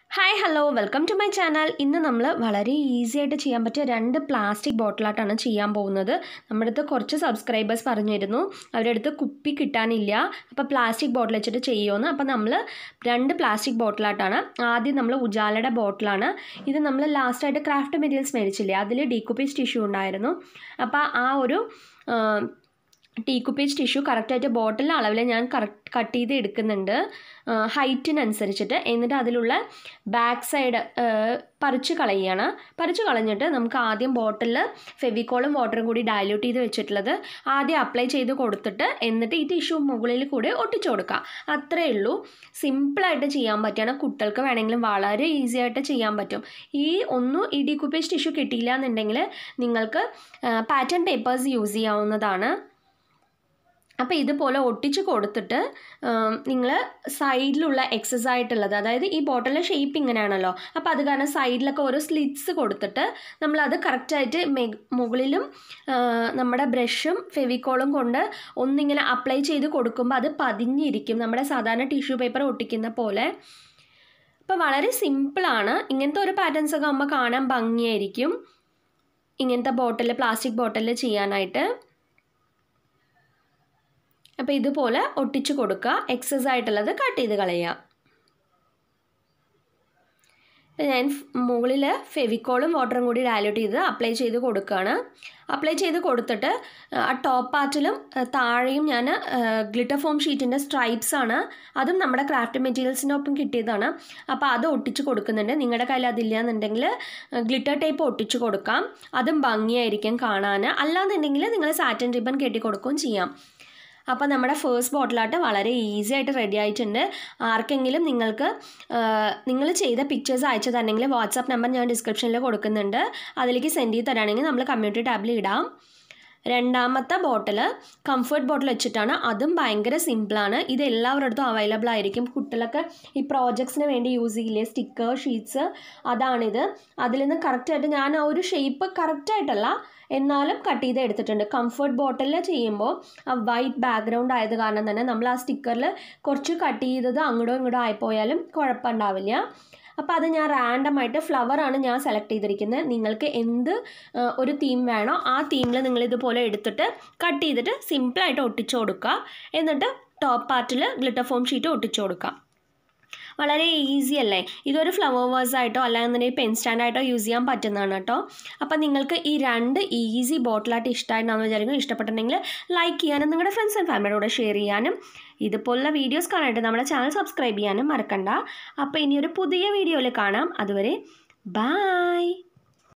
hi hello welcome to my channel ഇന്ന് നമ്മൾ വളരെ ഈസി ആയിട്ട് ചെയ്യാൻ പറ്റിയ രണ്ട് പ്ലാസ്റ്റിക് ബോട്ടിലായിട്ടാണ് ചെയ്യാൻ പോകുന്നത് നമ്മുടെ അടുത്ത് കുറച്ച് സബ്സ്ക്രൈബേഴ്സ് പറഞ്ഞിരുന്നു അവരുടെ അടുത്ത് കുപ്പി കിട്ടാനില്ല അപ്പോൾ പ്ലാസ്റ്റിക് ബോട്ടിൽ വെച്ചിട്ട് ചെയ്യുമെന്ന് അപ്പോൾ നമ്മൾ രണ്ട് പ്ലാസ്റ്റിക് ബോട്ടിലായിട്ടാണ് ആദ്യം നമ്മൾ ഉജാലയുടെ ബോട്ടിലാണ് ഇത് നമ്മൾ ലാസ്റ്റായിട്ട് ക്രാഫ്റ്റ് മെറ്റീരിയൽസ് മേടിച്ചില്ലേ അതിൽ ഡീക്കുപ്പീസ് ടിഷ്യൂ ഉണ്ടായിരുന്നു അപ്പോൾ ആ ഒരു ടീ കുപ്പേജ് ടിഷ്യൂ കറക്റ്റായിട്ട് ബോട്ടിലിൻ്റെ അളവിൽ ഞാൻ കറക്റ്റ് കട്ട് ചെയ്ത് എടുക്കുന്നുണ്ട് ഹൈറ്റിനനുസരിച്ചിട്ട് എന്നിട്ട് അതിലുള്ള ബാക്ക് സൈഡ് പറിച്ച് കളയുകയാണ് പറിച്ച് കളഞ്ഞിട്ട് നമുക്ക് ആദ്യം ബോട്ടിലിൽ ഫെവിക്കോളും വാട്ടറും കൂടി ഡയല്യൂട്ട് ചെയ്ത് വെച്ചിട്ടുള്ളത് ആദ്യം അപ്ലൈ ചെയ്ത് കൊടുത്തിട്ട് എന്നിട്ട് ഈ ടിഷ്യൂ മുകളിൽ കൂടി ഒട്ടിച്ചു കൊടുക്കുക അത്രയേ ഉള്ളൂ സിമ്പിളായിട്ട് ചെയ്യാൻ പറ്റുകയാണ് കുട്ടികൾക്ക് വേണമെങ്കിലും വളരെ ഈസി ആയിട്ട് ചെയ്യാൻ പറ്റും ഈ ഒന്നും ഈ ഡി കുപ്പേജ് ടിഷ്യൂ കിട്ടിയില്ല എന്നുണ്ടെങ്കിൽ നിങ്ങൾക്ക് പാറ്റേൺ പേപ്പേഴ്സ് യൂസ് ചെയ്യാവുന്നതാണ് അപ്പോൾ ഇതുപോലെ ഒട്ടിച്ച് കൊടുത്തിട്ട് നിങ്ങൾ സൈഡിലുള്ള എക്സസ് ആയിട്ടുള്ളത് അതായത് ഈ ബോട്ടിലെ ഷേപ്പ് ഇങ്ങനെയാണല്ലോ അപ്പോൾ അത് കാരണം സൈഡിലൊക്കെ ഓരോ സ്ലിറ്റ്സ് കൊടുത്തിട്ട് നമ്മളത് കറക്റ്റായിട്ട് മെ മുകളിലും നമ്മുടെ ബ്രഷും ഫെവിക്കോളും കൊണ്ട് ഒന്നിങ്ങനെ അപ്ലൈ ചെയ്ത് കൊടുക്കുമ്പോൾ അത് പതിഞ്ഞിരിക്കും നമ്മുടെ സാധാരണ ടിഷ്യൂ പേപ്പർ ഒട്ടിക്കുന്ന പോലെ അപ്പോൾ വളരെ സിമ്പിളാണ് ഇങ്ങനത്തെ ഒരു പാറ്റേൺസ് ഒക്കെ ആകുമ്പോൾ കാണാൻ ഭംഗിയായിരിക്കും ഇങ്ങനത്തെ ബോട്ടിൽ പ്ലാസ്റ്റിക് ബോട്ടിൽ ചെയ്യാനായിട്ട് അപ്പോൾ ഇതുപോലെ ഒട്ടിച്ച് കൊടുക്കുക എക്സസ് ആയിട്ടുള്ളത് കട്ട് ചെയ്ത് കളയുക ഞാൻ മുകളിൽ ഫെവിക്കോളും വാട്ടറും കൂടി ഡയലൂട്ട് ചെയ്ത് അപ്ലൈ ചെയ്ത് കൊടുക്കുകയാണ് അപ്ലൈ ചെയ്ത് കൊടുത്തിട്ട് ആ ടോപ്പ് പാർട്ടിലും താഴെയും ഞാൻ ഗ്ലിറ്റർ ഫോം ഷീറ്റിൻ്റെ സ്ട്രൈപ്സ് ആണ് അതും നമ്മുടെ ക്രാഫ്റ്റ് മെറ്റീരിയൽസിനൊപ്പം കിട്ടിയതാണ് അപ്പോൾ അത് ഒട്ടിച്ച് കൊടുക്കുന്നുണ്ട് നിങ്ങളുടെ കയ്യിൽ അതില്ല എന്നുണ്ടെങ്കിൽ ഗ്ലിറ്റർ ടേപ്പ് ഒട്ടിച്ച് കൊടുക്കാം അതും ഭംഗിയായിരിക്കും കാണാൻ അല്ലാന്നുണ്ടെങ്കിൽ നിങ്ങൾ സാറ്റൻ റിബൺ കെട്ടി കൊടുക്കുകയും ചെയ്യാം അപ്പോൾ നമ്മുടെ ഫേസ്റ്റ് ബോട്ടിലായിട്ട് വളരെ ഈസി ആയിട്ട് റെഡി ആയിട്ടുണ്ട് ആർക്കെങ്കിലും നിങ്ങൾക്ക് നിങ്ങൾ ചെയ്ത പിക്ചേഴ്സ് അയച്ചു തരണമെങ്കിൽ വാട്സാപ്പ് നമ്പർ ഞാൻ ഡിസ്ക്രിപ്ഷനിൽ കൊടുക്കുന്നുണ്ട് അതിലേക്ക് സെൻഡ് ചെയ്ത് തരാണെങ്കിൽ നമ്മൾ കമ്മ്യൂണിറ്റി ടാബിൽ ഇടാം രണ്ടാമത്തെ ബോട്ടിൽ കംഫർട്ട് ബോട്ടിൽ വെച്ചിട്ടാണ് അതും ഭയങ്കര സിമ്പിളാണ് ഇത് എല്ലാവരുടെ അടുത്തും അവൈലബിൾ ആയിരിക്കും കുട്ടികളൊക്കെ ഈ പ്രോജക്ട്സിന് വേണ്ടി യൂസ് ചെയ്യില്ലേ സ്റ്റിക്കർ ഷീറ്റ്സ് അതാണിത് അതിൽ നിന്ന് കറക്റ്റായിട്ട് ഞാൻ ആ ഒരു ഷേപ്പ് കറക്റ്റായിട്ടല്ല എന്നാലും കട്ട് ചെയ്ത് എടുത്തിട്ടുണ്ട് കംഫർട്ട് ബോട്ടിലിൽ ചെയ്യുമ്പോൾ ആ വൈറ്റ് ബാക്ക്ഗ്രൗണ്ട് ആയത് കാരണം തന്നെ നമ്മൾ ആ സ്റ്റിക്കറിൽ കുറച്ച് കട്ട് ചെയ്തത് അങ്ങോട്ടോ ഇങ്ങോട്ടോ ആയിപ്പോയാലും കുഴപ്പമുണ്ടാവില്ല അപ്പോൾ അത് ഞാൻ റാൻഡമായിട്ട് ഫ്ലവറാണ് ഞാൻ സെലക്ട് ചെയ്തിരിക്കുന്നത് നിങ്ങൾക്ക് എന്ത് ഒരു തീം വേണോ ആ തീമിൽ നിങ്ങൾ ഇതുപോലെ എടുത്തിട്ട് കട്ട് ചെയ്തിട്ട് സിമ്പിളായിട്ട് ഒട്ടിച്ചു കൊടുക്കുക എന്നിട്ട് ടോപ്പ് പാർട്ടിൽ ഗ്ലിറ്റർ ഫോം ഷീറ്റ് ഒട്ടിച്ചു കൊടുക്കുക വളരെ ഈസി അല്ലേ ഇതൊരു ഫ്ലവർ വേഴ്സ് ആയിട്ടോ അല്ലാന്നുണ്ടെങ്കിൽ പെൻ സ്റ്റാൻഡായിട്ടോ യൂസ് ചെയ്യാൻ പറ്റുന്നതാണ് കേട്ടോ അപ്പം നിങ്ങൾക്ക് ഈ രണ്ട് ഈസി ബോട്ടിലായിട്ട് ഇഷ്ടമായിട്ടാണെന്ന് വിചാരിക്കും ഇഷ്ടപ്പെട്ടിട്ടുണ്ടെങ്കിൽ ലൈക്ക് ചെയ്യാനും നിങ്ങളുടെ ഫ്രണ്ട്സ് ആൻഡ് ഫാമിലിയോട് ഷെയർ ചെയ്യാനും ഇതുപോലുള്ള വീഡിയോസ് കാണാനായിട്ട് നമ്മുടെ ചാനൽ സബ്സ്ക്രൈബ് ചെയ്യാനും മറക്കണ്ട അപ്പോൾ ഇനിയൊരു പുതിയ വീഡിയോയിൽ കാണാം അതുവരെ ബായ്